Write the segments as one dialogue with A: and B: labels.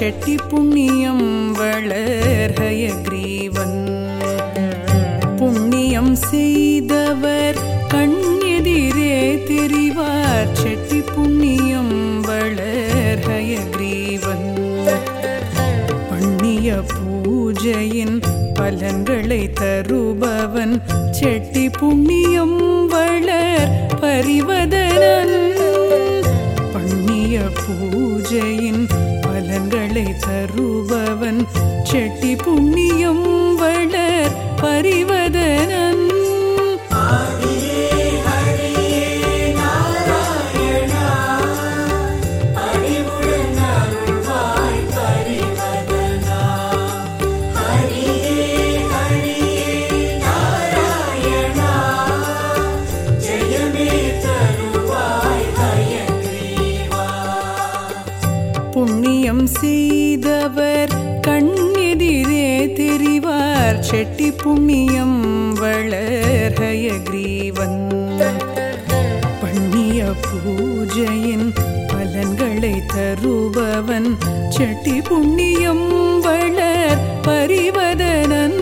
A: செட்டி புண்ணியம் வளர்ஹயக்ரீவன் புண்ணியம் செய்தவர் கண்ணெதிரே தெரிவார் செட்டி புண்ணியம் வளர்ஹயக்ரீவன் பண்ணிய பூஜையின் பலன்களை தருபவன் செட்டி புண்ணியம் வளர் பரிவதனன் பண்ணிய பூஜையின் பலன்களை தருபவன் செட்டி புண்ணியம் வளர் பரிவதனன் புண்ணியம் செய்தவர் கண்ணெதிரே தெரிவார் செட்டி புண்ணியம் வளர்ஹயக்ரீவன் பண்ணிய பூஜையின் பலன்களை தருபவன் செட்டி புண்ணியம் வளர் பரிவதனன்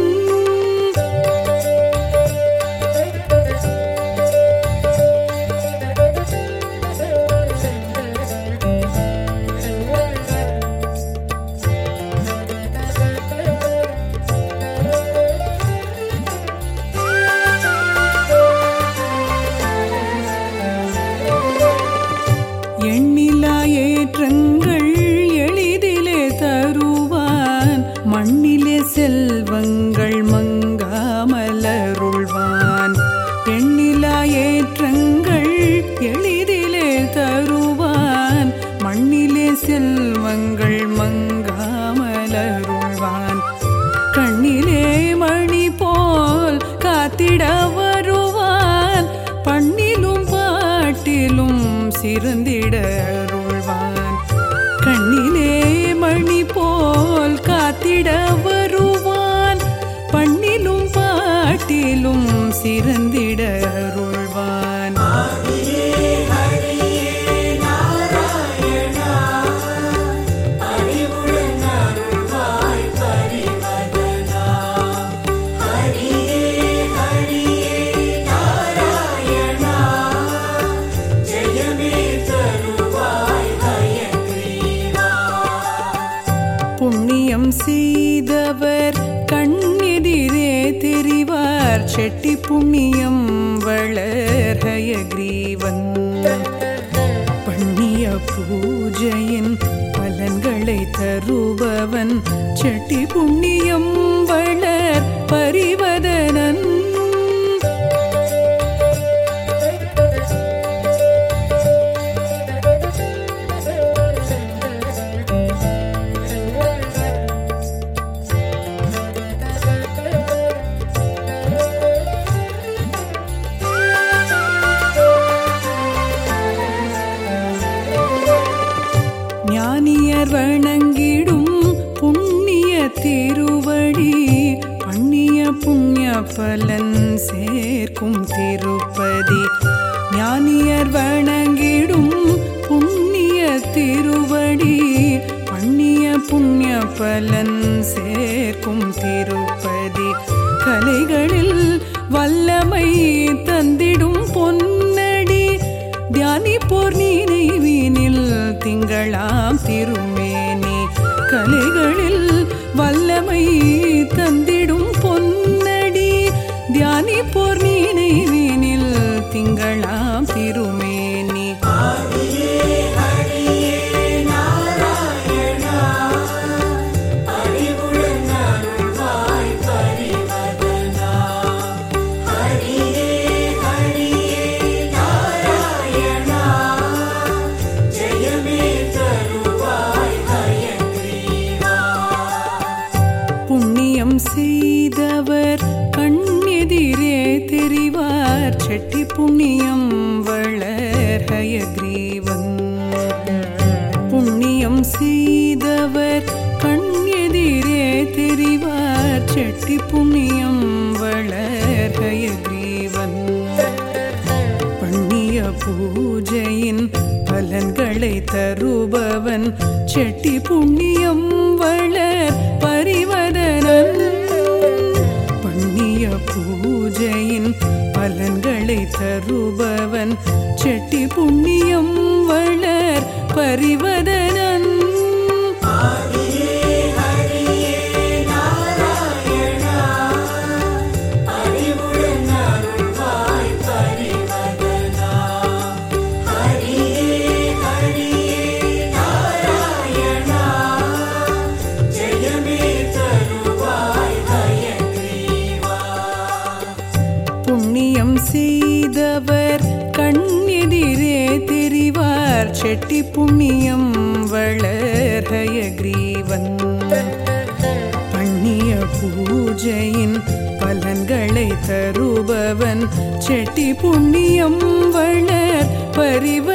A: எண்ணிலா ஏற்றங்கள் எளிதிலே தருவான் மண்ணிலே செல்வங்கள் மங்காமலருள்வான் எண்ணிலா ஏற்றங்கள் எளிதிலே தருவான் மண்ணிலே செல்வங்கள் மங்காமலருள்வான் கண்ணிலே மணி போல் காத்திட வருவான் பண்ணிலும் பாட்டிலும் சிறந்திட அருள்வான் கண்ணிலே மணி போல் காத்திட வருவான் பண்ணிலும் பாட்டிலும் சிறந்திட அருள்வான் புண்ணியம் செய்தவர் கண்ணெதிரே தெரிவார் செட்டி புண்ணியம் வளர்ஹயக்ரீவன் பண்ணிய பூஜையின் பலன்களை தருபவன் செட்டி புண்ணியம் வளர் பரிவதனன் ஞானியர் வணங்கிடும் புண்ணிய திருவடி பண்ணிய புண்ணிய பலன் சேர்க்கும் திருப்பதி ஞானியர் வணங்கிடும் புண்ணிய திருவடி பண்ணிய புண்ணிய பலன் சேர்க்கும் திருப்பதி கலைகளில் வல்லமை தந்திடும் பொன்னடி தியானிப்போர் நினைவினில் திங்களாம் திருமேனி கலைகளில் வல்லமை தந்திடும் பொன்னடி தியானிப்போர் நினைவினில் திங்களாம் திருமேனி புண்ணியம் செய்தவர் கண்ணெதிரே தெரிவார் செட்டி புண்ணியம் வளர்ஹயக்ரீவன் புண்ணியம் செய்தவர் கண்ணெதிரே தெரிவார் செட்டி புண்ணியம் வளர்ஹயக்ரீவன் பண்ணிய பூஜையின் பலன்களை தருபவன் செட்டி புண்ணியம் வளர் பரிவதனன் பண்ணிய பூஜையின் பலன்களை தருபவன் செட்டி புண்ணியம் வளர் பரிவதனன் புண்ணியம் செய்தவர் கண்ணெதிரே தெரிவார் செட்டி புண்ணியம் வளர்ஹய கிரீவன் பண்ணிய பூஜையின் பலன்களை தருபவன் செட்டி புண்ணியம் வளர் பரிவ